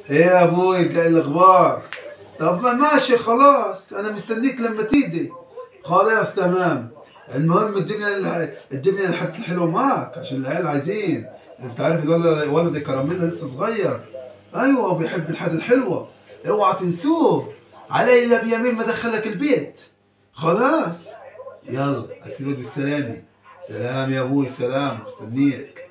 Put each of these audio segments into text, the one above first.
ايه يا ابوي ايه الاخبار طب ما ماشي خلاص انا مستنيك لما تيجي خلاص تمام المهم الدنيا الدنيا الحت الحلوه معك عشان العيال عايزين انت عارف الولد ولد كراميلا لسه صغير ايوه بيحب الحاجه الحلوه اوعى تنسوه علي بيمين ما دخلك البيت خلاص يلا اسيبك بالسلامه سلام يا ابوي سلام مستنيك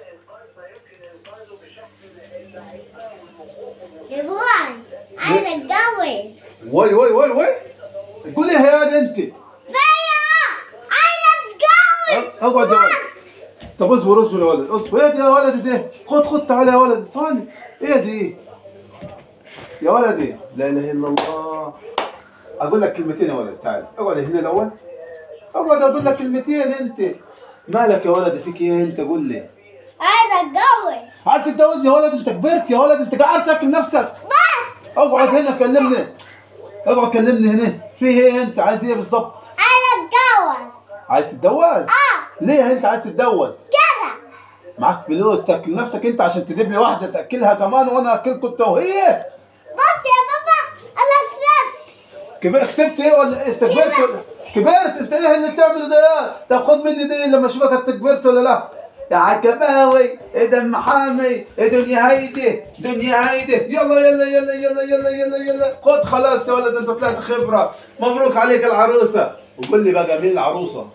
يا بوي عايز اتجوز واي واي واي واي قول ايه يا هذا انت فيا عايز اتجوز اقعد يا ولد طب اصبر اصبر يا ولد اصبر ايه دي يا ولد دي خد خد تعالى يا ولد ثاني ايه دي يا ولدي لا اله الا الله اقول لك كلمتين يا ولد تعال اقعد هنا الاول اقعد اقول لك كلمتين انت مالك يا ولد فيك ايه انت قول لي عايز اتجوز عايز تتجوز يا ولد انت كبرت يا ولد انت قاعد تاكل نفسك بس اقعد هنا كلمني اقعد كلمني هنا في ايه انت عايز ايه بالظبط عايز اتجوز عايز تتجوز اه ليه انت عايز تتجوز كده معاك فلوس تاكل نفسك انت عشان تجيب لي واحده تاكلها كمان وانا اكلكم انت وهي بص يا بابا انا كسبت كبر خسرت ايه ولا انت كبرت ولا- كبرت انت ايه اللي بتعمله ده طب خد مني دي لما اشوفك انت كبرت ولا لا يا عكباوي ايه ده محامي ايه دنيا هيدي دنيا هيدي يلا يلا يلا يلا يلا يلا يلا خد خلاص يا ولد انت طلعت خبره مبروك عليك العروسه وقول لي بقى مين العروسه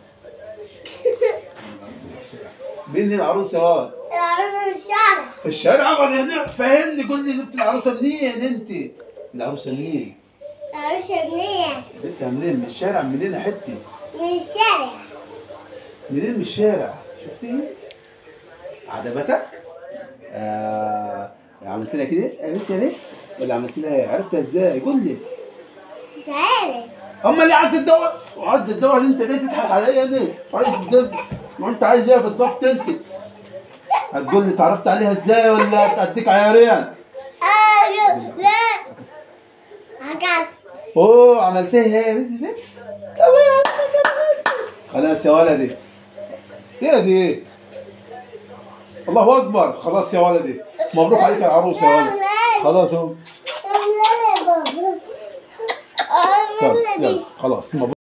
مين العروسه يا ولد العروسة في الشارع في الشارع اقعد هنا فهمني قول لي جبت العروسه منين انت العروسه منين العروسة منين جبتها منين من الشارع منين يا حتي من الشارع منين من الشارع شفتي عجبتك آه عملت لها كده يا بس يا بس ولا عملت لها إيه؟ عرفتها ازاي قول لي مش عارف اما اللي عايز تتدور عايز تتدور انت ليه تضحك عليا ليه عايز تتدور ما انت عايز ايه بالظبط انت هتقول لي اتعرفت عليها ازاي ولا اديك عيارين آه لا عكس اوه عملتها ايه بس بس خلاص يا ولدي ايه دي الله اكبر خلاص يا ولدي مبروك عليك العروسه يا ولد خلاص اهو لا لا يا بابا يلا لا يلا خلاص مبروك